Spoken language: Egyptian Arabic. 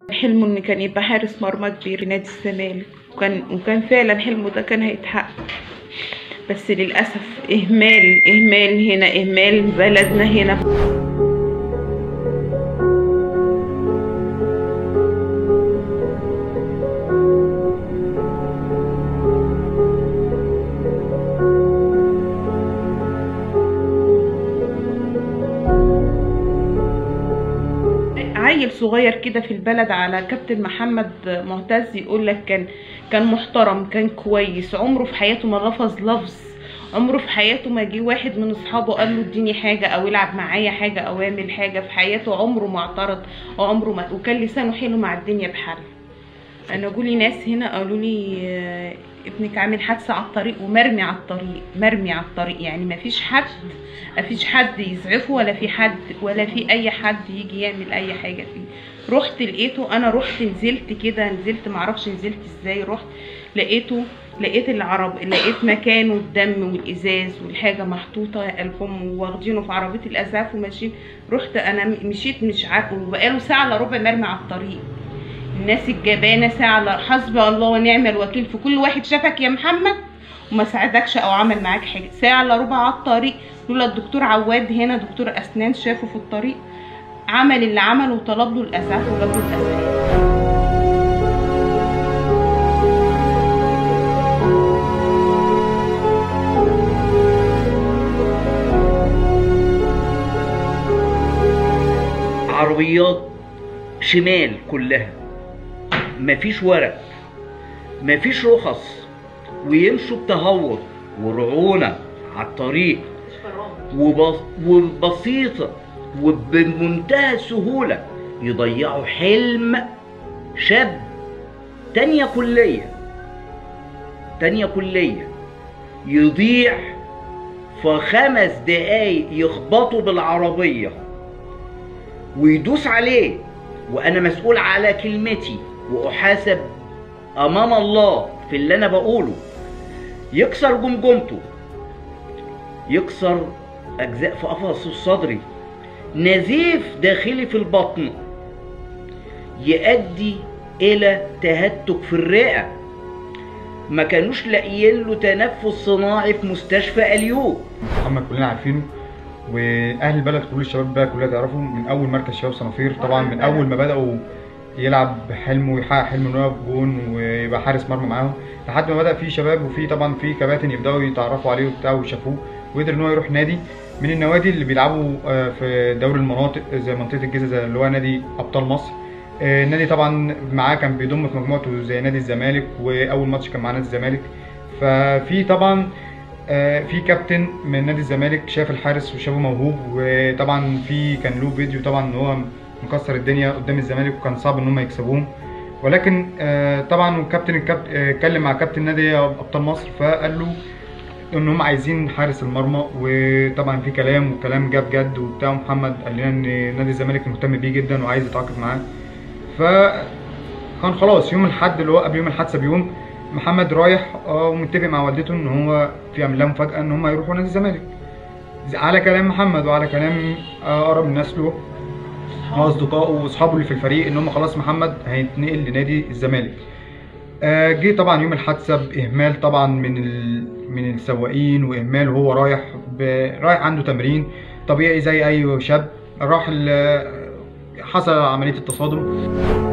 حلمه ان كان يبقى حارس مرمى كبير في نادي الزمالك وكان وكان فعلا حلمه ده كان هيتحقق بس للاسف اهمال اهمال هنا اهمال بلدنا هنا عيل صغير كده في البلد على كابتن محمد معتز يقول لك كان كان محترم كان كويس عمره في حياته ما لفظ لفظ عمره في حياته ما جه واحد من اصحابه قال له اديني حاجه او العب معايا حاجه او اعمل حاجه في حياته عمره ما اعترض وعمره ما وكان لسانه حلو مع الدنيا بحالها انا جولي ناس هنا قالوا لي آه، ابنك عامل حادثه على الطريق ومرمي على الطريق مرمي على الطريق يعني ما فيش حد ما فيش حد يسعفه ولا في حد ولا في اي حد يجي يعمل اي حاجه فيه رحت لقيته انا رحت نزلت كده نزلت معرفش نزلت ازاي رحت لقيته لقيت العرب لقيت مكانه الدم والازاز والحاجه محطوطه الفم واخدينه في عربيه الاسعاف وماشيين رحت انا مشيت مش عارفه وبقاله ساعه الا ربع مرمي على الطريق الناس الجبانه ساعه لا حسبي الله ونعم الوكيل في كل واحد شافك يا محمد وما ساعدكش او عمل معاك حاجه ساعه الا ربع على الطريق لولا الدكتور عواد هنا دكتور اسنان شافه في الطريق عمل اللي عمله وطلب له الاسعاف وجاب له الاسعاف عربيات شمال كلها مفيش ورق مفيش رخص ويمشوا بتهور ورعونة على الطريق وبس- وبسيطة وبمنتهى السهولة يضيعوا حلم شاب تانية كلية تانية كلية يضيع في خمس دقايق يخبطوا بالعربية ويدوس عليه وانا مسؤول على كلمتي واحاسب امام الله في اللي انا بقوله يكسر جمجمته يكسر اجزاء في قفصه الصدري نزيف داخلي في البطن يؤدي الى تهتك في الرئه ما كانوش لاقيين له تنفس صناعي في مستشفى اليوب محمد كلنا عارفينه واهل البلد كل الشباب بقى كلها تعرفه من اول مركز شباب صنافير طبعا من اول ما بداوا يلعب بحلمه ويحقق حلمه انه يقف جون ويبقى حارس مرمى معاهم لحد ما بدا في شباب وفي طبعا في كباتن يبداوا يتعرفوا عليه وبتاع وشافوه وقدر ان هو يروح نادي من النوادي اللي بيلعبوا آه، في دوري المناطق زي منطقه الجيزه زي اللي هو نادي ابطال مصر آه، النادي طبعا معاه كان بيضم في مجموعته زي نادي الزمالك واول ماتش كان مع نادي الزمالك ففي طبعا آه، في كابتن من نادي الزمالك شاف الحارس وشافه موهوب وطبعا في كان له فيديو طبعا ان هو مكسر الدنيا قدام الزمالك وكان صعب ان هم يكسبوهم ولكن آه، طبعا الكابتن الكابتن آه، اتكلم مع كابتن نادي ابطال مصر فقال له ان هم عايزين حارس المرمى وطبعا في كلام والكلام جاب جد وبتاع محمد قال لنا ان نادي الزمالك مهتم بيه جدا وعايز يتعاقد معاه ف كان خلاص يوم الاحد اللي هو قبل يوم الحادثه بيوم محمد رايح اه ومتفق مع والدته ان هو في عامل لها مفاجاه ان هم يروحوا نادي الزمالك على كلام محمد وعلى كلام آه، اقرب الناس له واصدقائه واصحابه اللي في الفريق ان هم خلاص محمد هيتنقل لنادي الزمالك آه، جه طبعا يوم الحادثه باهمال طبعا من ال... من السواقين واهمال وهو رايح ب... رايح عنده تمرين طبيعي زي اي شاب راح ال... حصل عمليه التصادم